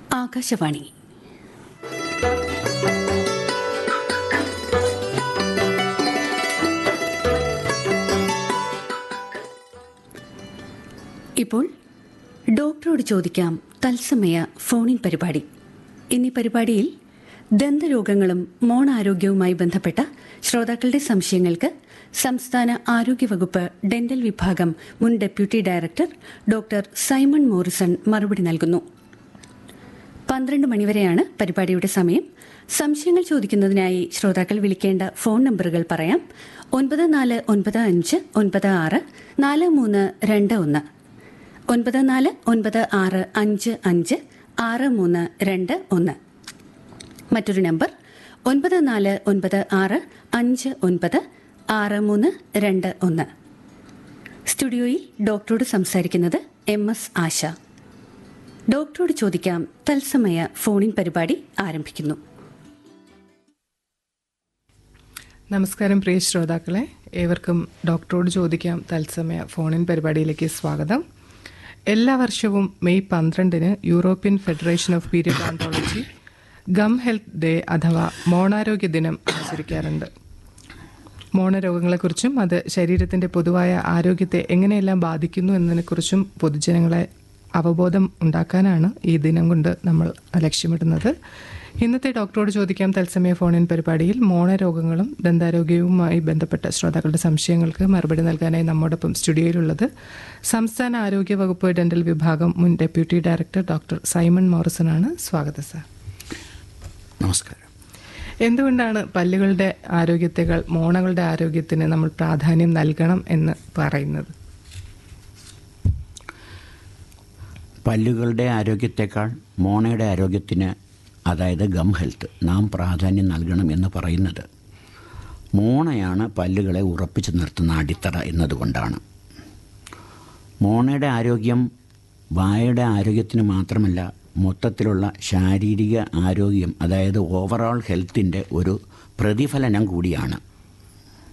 ആകാശവാണി ഇപ്പോൾ ഡോക്ടറോട് ചോദിക്കാം തത്സമയ ഫോണിൻ പരിപാടി എന്നീ പരിപാടിയിൽ ദന്തരോഗങ്ങളും മോണാരോഗ്യവുമായി ബന്ധപ്പെട്ട ശ്രോതാക്കളുടെ സംശയങ്ങൾക്ക് സംസ്ഥാന ആരോഗ്യവകുപ്പ് ഡെന്റൽ വിഭാഗം മുൻ deputy director doctor Simon Morrison മറുപടി നൽകുന്നു പന്ത്രണ്ട് മണിവരെയാണ് പരിപാടിയുടെ സമയം സംശയങ്ങൾ ചോദിക്കുന്നതിനായി ശ്രോതാക്കൾ വിളിക്കേണ്ട ഫോൺ നമ്പറുകൾ പറയാം ഒൻപത് നാല് ഒൻപത് അഞ്ച് ഒൻപത് ആറ് നാല് മൂന്ന് രണ്ട് ഒന്ന് ഒൻപത് നാല് ഒൻപത് ആറ് അഞ്ച് അഞ്ച് ആറ് മൂന്ന് രണ്ട് ഒന്ന് മറ്റൊരു നമ്പർ ഒൻപത് നാല് ഒൻപത് ആറ് അഞ്ച് ഒൻപത് ആറ് മൂന്ന് രണ്ട് ഒന്ന് സ്റ്റുഡിയോയിൽ ഡോക്ടറോട് സംസാരിക്കുന്നത് എം എസ് ആശ ഡോക്ടറോട് ചോദിക്കാം തത്സമയ ഫോണിൻ പരിപാടി ആരംഭിക്കുന്നു നമസ്കാരം പ്രിയ ശ്രോതാക്കളെ ഏവർക്കും ഡോക്ടറോട് ചോദിക്കാം തത്സമയ ഫോണിൻ പരിപാടിയിലേക്ക് സ്വാഗതം എല്ലാ വർഷവും മെയ് പന്ത്രണ്ടിന് European Federation of Periodontology gum health day അഥവാ മോണാരോഗ്യ ദിനം ആചരിക്കാറുണ്ട് മോണരോഗങ്ങളെക്കുറിച്ചും അത് ശരീരത്തിന്റെ പൊതുവായ ആരോഗ്യത്തെ എങ്ങനെയെല്ലാം ബാധിക്കുന്നു എന്നതിനെക്കുറിച്ചും പൊതുജനങ്ങളെ അവബോധം ഉണ്ടാക്കാനാണ് ഈ ദിനം കൊണ്ട് നമ്മൾ ലക്ഷ്യമിടുന്നത് ഇന്നത്തെ ഡോക്ടറോട് ചോദിക്കാം തത്സമയ ഫോണിൻ പരിപാടിയിൽ മോണരോഗങ്ങളും ദന്താരോഗ്യവുമായി ബന്ധപ്പെട്ട ശ്രോതാക്കളുടെ സംശയങ്ങൾക്ക് മറുപടി നൽകാനായി നമ്മോടൊപ്പം സ്റ്റുഡിയോയിലുള്ളത് സംസ്ഥാന ആരോഗ്യ വകുപ്പ് ഡെന്റൽ വിഭാഗം മുൻ ഡെപ്യൂട്ടി ഡയറക്ടർ ഡോക്ടർ സൈമൺ മോറിസണാണ് സ്വാഗതം സാർ നമസ്കാരം എന്തുകൊണ്ടാണ് പല്ലുകളുടെ ആരോഗ്യത്തെക്കാൾ മോണകളുടെ ആരോഗ്യത്തിന് നമ്മൾ പ്രാധാന്യം നൽകണം എന്ന് പറയുന്നത് പല്ലുകളുടെ ആരോഗ്യത്തെക്കാൾ മോണയുടെ ആരോഗ്യത്തിന് അതായത് ഗം ഹെൽത്ത് നാം പ്രാധാന്യം നൽകണം എന്ന് പറയുന്നത് മോണയാണ് പല്ലുകളെ ഉറപ്പിച്ചു നിർത്തുന്ന അടിത്തറ എന്നതുകൊണ്ടാണ് മോണയുടെ ആരോഗ്യം വായയുടെ ആരോഗ്യത്തിന് മാത്രമല്ല മൊത്തത്തിലുള്ള ശാരീരിക ആരോഗ്യം അതായത് ഓവറോൾ ഹെൽത്തിൻ്റെ ഒരു പ്രതിഫലനം കൂടിയാണ്